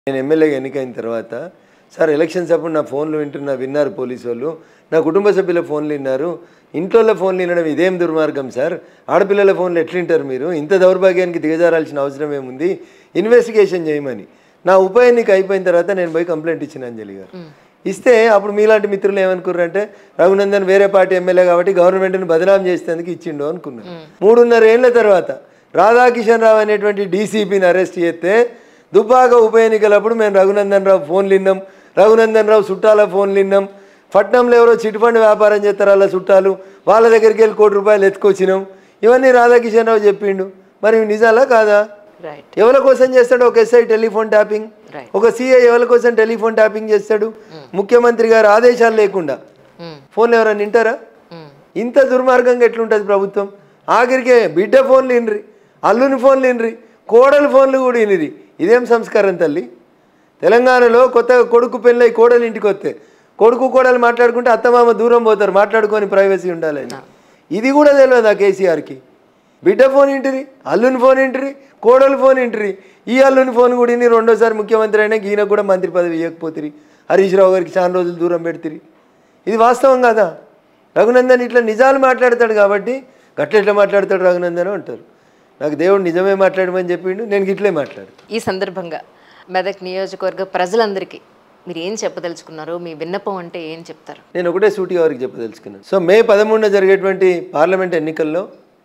నేను ఎమ్మెల్యేగా ఎన్నికైన తర్వాత సార్ ఎలక్షన్స్ అప్పుడు నా ఫోన్లు వింటున్నా విన్నారు పోలీసు వాళ్ళు నా కుటుంబ సభ్యుల ఫోన్లు విన్నారు ఇంట్లో ఫోన్లు వినడం ఇదేం దుర్మార్గం సార్ ఆడపిల్లల ఫోన్లు ఎట్లింటారు మీరు ఇంత దౌర్భాగ్యానికి దిగజారాల్సిన అవసరం ఏముంది ఇన్వెస్టిగేషన్ చేయమని నా ఉప ఎన్నిక అయిపోయిన తర్వాత నేను పోయి కంప్లైంట్ ఇచ్చిన అంజలి గారు ఇస్తే అప్పుడు మీలాంటి మిత్రులు ఏమనుకున్నారంటే రఘునందన్ వేరే పార్టీ ఎమ్మెల్యే కాబట్టి గవర్నమెంట్ని బదనాం చేసేందుకు ఇచ్చిండు అనుకున్నాను మూడున్నర ఏళ్ల తర్వాత రాధాకిషన్ రావు అనేటువంటి డీసీపీని అరెస్ట్ చేస్తే దుబ్బాక ఉప ఎన్నికలప్పుడు మేము రఘునందన్ రావు ఫోన్లు విన్నాం రఘునందన్ రావు చుట్టాల ఫోన్లు విన్నాం పట్నంలో ఎవరో చిట్ ఫండ్ వ్యాపారం చేస్తారు వాళ్ళ చుట్టాలు వాళ్ళ దగ్గరికి వెళ్ళి కోటి రూపాయలు ఎత్తుకొచ్చినాం ఇవన్నీ రాధాకిషన్ రావు చెప్పిండు మరి ఇవి నిజాలా కాదా రైట్ ఎవరి కోసం చేస్తాడు ఒక ఎస్ఐ టెలిఫోన్ ట్యాపింగ్ Right. ఒక సిఐ ఎవరి కోసం టెలిఫోన్ ట్యాపింగ్ చేస్తాడు ముఖ్యమంత్రి గారు ఆదేశాలు లేకుండా ఫోన్లు ఎవరైనా వింటారా ఇంత దుర్మార్గంగా ఎట్లుంటుంది ప్రభుత్వం ఆఖరికే బిడ్డ ఫోన్లు వినరి అల్లుని ఫోన్లు వినరి కోడలు ఫోన్లు కూడా వినిరి ఇదేం సంస్కారం తల్లి తెలంగాణలో కొత్త కొడుకు పెళ్ళై కోడలు ఇంటికి వస్తే కొడుకు కోడలు మాట్లాడుకుంటే అత్తమామ దూరం పోతారు మాట్లాడుకొని ప్రైవసీ ఉండాలని ఇది కూడా తెలియదు ఆ కేసీఆర్కి బిడ్డ ఫోన్ ఇంటిరి అల్లుని ఫోన్ ఇంటిరి కోడలు ఫోన్ ఇంటిరి ఈ అల్లుని ఫోన్ కూడా ఇన్ని రెండోసారి ముఖ్యమంత్రి అయినా ఈయన కూడా మంత్రి పదవి ఇవ్వకపోతిరి హరీష్ రావు గారికి చాలా రోజులు దూరం పెడతిరి ఇది వాస్తవం కదా రఘునందన్ ఇట్లా నిజాలు మాట్లాడతాడు కాబట్టి గట్లెట్లా మాట్లాడతాడు రఘునందన్ అంటారు నాకు దేవుడు నిజమే మాట్లాడమని చెప్పిండు నేను గిట్లే మాట్లాడు ఈ సందర్భంగా మెదక్ నియోజకవర్గ ప్రజలందరికీ మీరు ఏం చెప్పదలుచుకున్నారు మీ విన్నపం అంటే ఏం చెప్తారు నేను ఒకటే సూటిగా వారికి చెప్పదలుచుకున్నాను సో మే పదమూడున జరిగేటువంటి పార్లమెంట్ ఎన్నికల్లో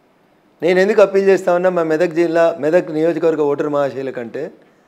నేను ఎందుకు అప్పీల్ చేస్తా ఉన్నా మా మెదక్ జిల్లా మెదక్ నియోజకవర్గ ఓటర్ మహాశైల కంటే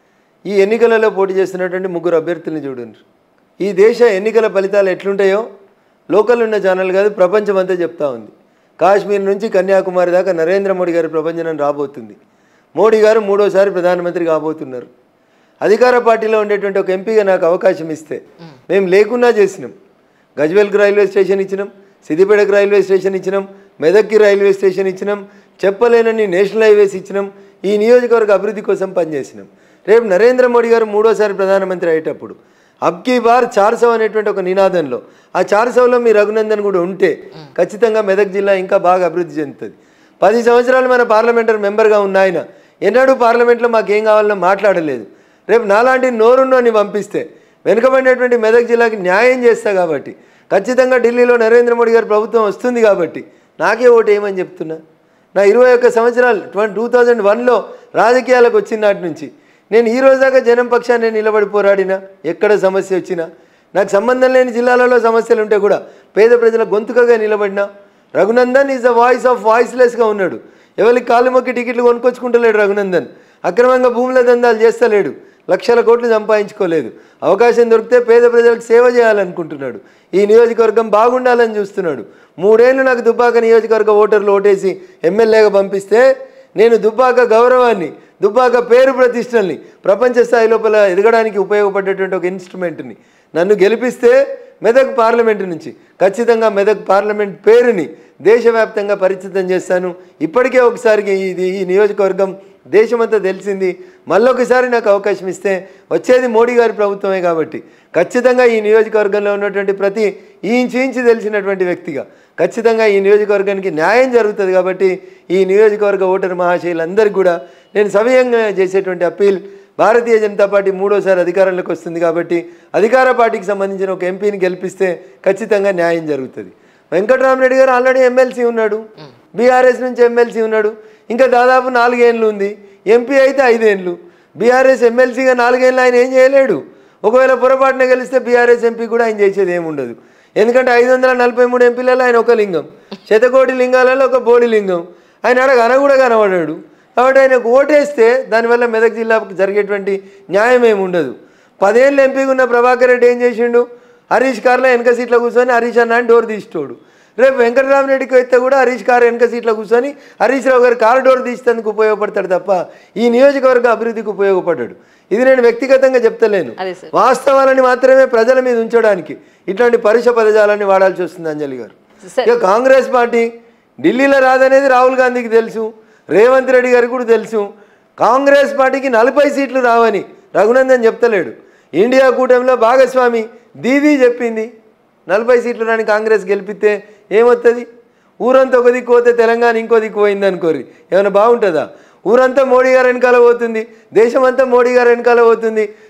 ఈ ఎన్నికలలో పోటీ చేస్తున్నటువంటి ముగ్గురు అభ్యర్థుల్ని చూడండి ఈ దేశ ఎన్నికల ఫలితాలు ఎట్లుంటాయో లోకల్ ఉన్న ఛానల్ కాదు ప్రపంచం అంతా చెప్తా ఉంది కాశ్మీర్ నుంచి కన్యాకుమారి దాకా నరేంద్ర మోడీ గారి ప్రపంచం రాబోతుంది మోడీ గారు మూడోసారి ప్రధానమంత్రి కాబోతున్నారు అధికార పార్టీలో ఉండేటువంటి ఒక ఎంపీగా నాకు అవకాశం ఇస్తే మేము లేకున్నా చేసినాం గజ్వేల్కి రైల్వే స్టేషన్ ఇచ్చినాం సిద్దిపేటకు రైల్వే స్టేషన్ ఇచ్చినాం మెదక్కి రైల్వే స్టేషన్ ఇచ్చినాం చెప్పలేనని నేషనల్ హైవేస్ ఇచ్చినాం ఈ నియోజకవర్గ అభివృద్ధి కోసం పనిచేసినాం రేపు నరేంద్ర మోడీ గారు మూడోసారి ప్రధానమంత్రి అయ్యేటప్పుడు అబ్కీ బార్ చార్సవ్ అనేటువంటి ఒక నినాదంలో ఆ చార్సవ్లో మీ రఘునందన్ కూడా ఉంటే ఖచ్చితంగా మెదక్ జిల్లా ఇంకా బాగా అభివృద్ధి చెందుతుంది పది సంవత్సరాలు మన పార్లమెంటరీ మెంబర్గా ఉన్న ఆయన ఎన్నడూ పార్లమెంట్లో మాకేం కావాలన్నా మాట్లాడలేదు రేపు నాలాంటి నోరున్నోని పంపిస్తే వెనుకబడినటువంటి మెదక్ జిల్లాకి న్యాయం చేస్తా కాబట్టి ఖచ్చితంగా ఢిల్లీలో నరేంద్ర మోడీ గారి ప్రభుత్వం వస్తుంది కాబట్టి నాకే ఓటు ఏమని చెప్తున్నా నా ఇరవై ఒక్క సంవత్సరాలు ట్వంటీ టూ థౌజండ్ వన్లో రాజకీయాలకు వచ్చిన నాటి నుంచి నేను ఈ రోజు దాకా జనం పక్షాన్ని నిలబడి పోరాడినా ఎక్కడ సమస్య వచ్చినా నాకు సంబంధం లేని జిల్లాలలో సమస్యలు ఉంటే కూడా పేద ప్రజల గొంతుకగా నిలబడినా Raghunandan is the voice of వాయిస్లెస్గా ఉన్నాడు ఎవరికి కాళ్ళు మొక్కి టికెట్లు కొనుక్కొచ్చుకుంటలేడు రఘునందన్ అక్రమంగా భూముల దందాలు చేస్తలేడు లక్షల కోట్లు సంపాదించుకోలేదు అవకాశం దొరికితే పేద ప్రజలకు సేవ చేయాలనుకుంటున్నాడు ఈ నియోజకవర్గం బాగుండాలని చూస్తున్నాడు మూడేళ్ళు నాకు దుబ్బాక నియోజకవర్గ ఓటర్లు ఓటేసి ఎమ్మెల్యేగా పంపిస్తే నేను దుబ్బాక గౌరవాన్ని దుబ్బాక పేరు ప్రతిష్టల్ని ప్రపంచ స్థాయి లోపల ఎదగడానికి ఉపయోగపడేటువంటి ఒక ఇన్స్ట్రుమెంట్ని నన్ను గెలిపిస్తే మెదక్ పార్లమెంటు నుంచి ఖచ్చితంగా మెదక్ పార్లమెంట్ పేరుని దేశవ్యాప్తంగా పరిచితం చేస్తాను ఇప్పటికే ఒకసారి ఇది ఈ నియోజకవర్గం దేశమంతా తెలిసింది మళ్ళొకసారి నాకు అవకాశం ఇస్తే వచ్చేది మోడీ గారి ప్రభుత్వమే కాబట్టి ఖచ్చితంగా ఈ నియోజకవర్గంలో ఉన్నటువంటి ప్రతి ఈ ఇంచు ఇంచు తెలిసినటువంటి వ్యక్తిగా ఖచ్చితంగా ఈ నియోజకవర్గానికి న్యాయం జరుగుతుంది కాబట్టి ఈ నియోజకవర్గ ఓటర్ మహాశయులందరికీ కూడా నేను సవ్యంగా చేసేటువంటి అప్పీల్ భారతీయ జనతా పార్టీ మూడోసారి అధికారంలోకి వస్తుంది కాబట్టి అధికార పార్టీకి సంబంధించిన ఒక ఎంపీని గెలిపిస్తే ఖచ్చితంగా న్యాయం జరుగుతుంది వెంకటరామరెడ్డి గారు ఆల్రెడీ ఎమ్మెల్సీ ఉన్నాడు బీఆర్ఎస్ నుంచి ఎమ్మెల్సీ ఉన్నాడు ఇంకా దాదాపు నాలుగేళ్ళు ఉంది ఎంపీ అయితే ఐదేళ్ళు బీఆర్ఎస్ ఎమ్మెల్సీగా నాలుగేళ్ళు ఆయన ఏం చేయలేడు ఒకవేళ పొరపాటున గెలిస్తే బీఆర్ఎస్ ఎంపీ కూడా ఆయన చేసేది ఏముండదు ఎందుకంటే ఐదు వందల నలభై మూడు ఎంపీలలో ఆయన ఒక లింగం శతకోటి లింగాలలో ఒక బోడి లింగం ఆయన అడగ అన కూడా కనబడాడు కాబట్టి ఆయనకు ఓటేస్తే దానివల్ల మెదక్ జిల్లాకు జరిగేటువంటి న్యాయం ఏమి ఉండదు పదేళ్ళు ఎంపీగా ఉన్న ప్రభాకర్ రెడ్డి ఏం చేసిండు హరీష్ కార్లో వెనక సీట్లో కూర్చొని హరీష్ అన్న అని డోర్ తీసిటోడు రేపు వెంకటరామరెడ్డికి వస్తే కూడా హరీష్ కారు వెనక సీట్లో కూర్చొని హరీష్ రావు గారు కారు డోర్ తీసేందుకు ఉపయోగపడతాడు తప్ప ఈ నియోజకవర్గ అభివృద్ధికి ఉపయోగపడ్డాడు ఇది నేను వ్యక్తిగతంగా చెప్తలేను అదే సార్ వాస్తవాలని మాత్రమే ప్రజల మీద ఉంచడానికి ఇట్లాంటి పరుష పదజాలాన్ని వాడాల్సి వస్తుంది అంజలి గారు సార్ ఇక కాంగ్రెస్ పార్టీ ఢిల్లీలో రాదనేది రాహుల్ గాంధీకి తెలుసు రేవంత్ రెడ్డి గారికి కూడా తెలుసు కాంగ్రెస్ పార్టీకి నలభై సీట్లు రావని రఘునందన్ చెప్తలేడు ఇండియా కూటమిలో భాగస్వామి దీదీ చెప్పింది నలభై సీట్లు రాని కాంగ్రెస్ గెలిపితే ఏమవుతుంది ఊరంతా ఒక దిక్కు పోతే తెలంగాణ ఇంకో దిక్కు పోయింది అనుకోరి ఏమైనా బాగుంటుందా ఊరంతా మోడీ గారు వెనకాల పోతుంది దేశమంతా మోడీ గారు వెనకాల పోతుంది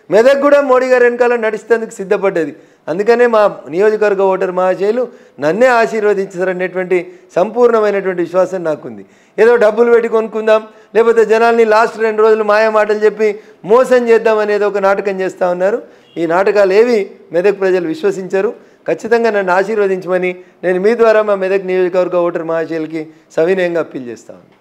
మెదక్ కూడా మోడీ గారి వెనకాల నడిచేందుకు సిద్ధపడ్డది అందుకనే మా నియోజకవర్గ ఓటర్ మహాశయులు నన్నే ఆశీర్వదించారనేటువంటి సంపూర్ణమైనటువంటి విశ్వాసం నాకుంది ఏదో డబ్బులు పెట్టి కొనుక్కుందాం లేకపోతే జనాల్ని లాస్ట్ రెండు రోజులు మాయ మాటలు చెప్పి మోసం చేద్దాం అనేది ఒక నాటకం చేస్తూ ఉన్నారు ఈ నాటకాలు ఏవి మెదక్ ప్రజలు విశ్వసించరు ఖచ్చితంగా నన్ను ఆశీర్వదించమని నేను మీ ద్వారా మా మెదక్ నియోజకవర్గ ఓటర్ మహాశయులకి సవినయంగా అప్పీల్ చేస్తాను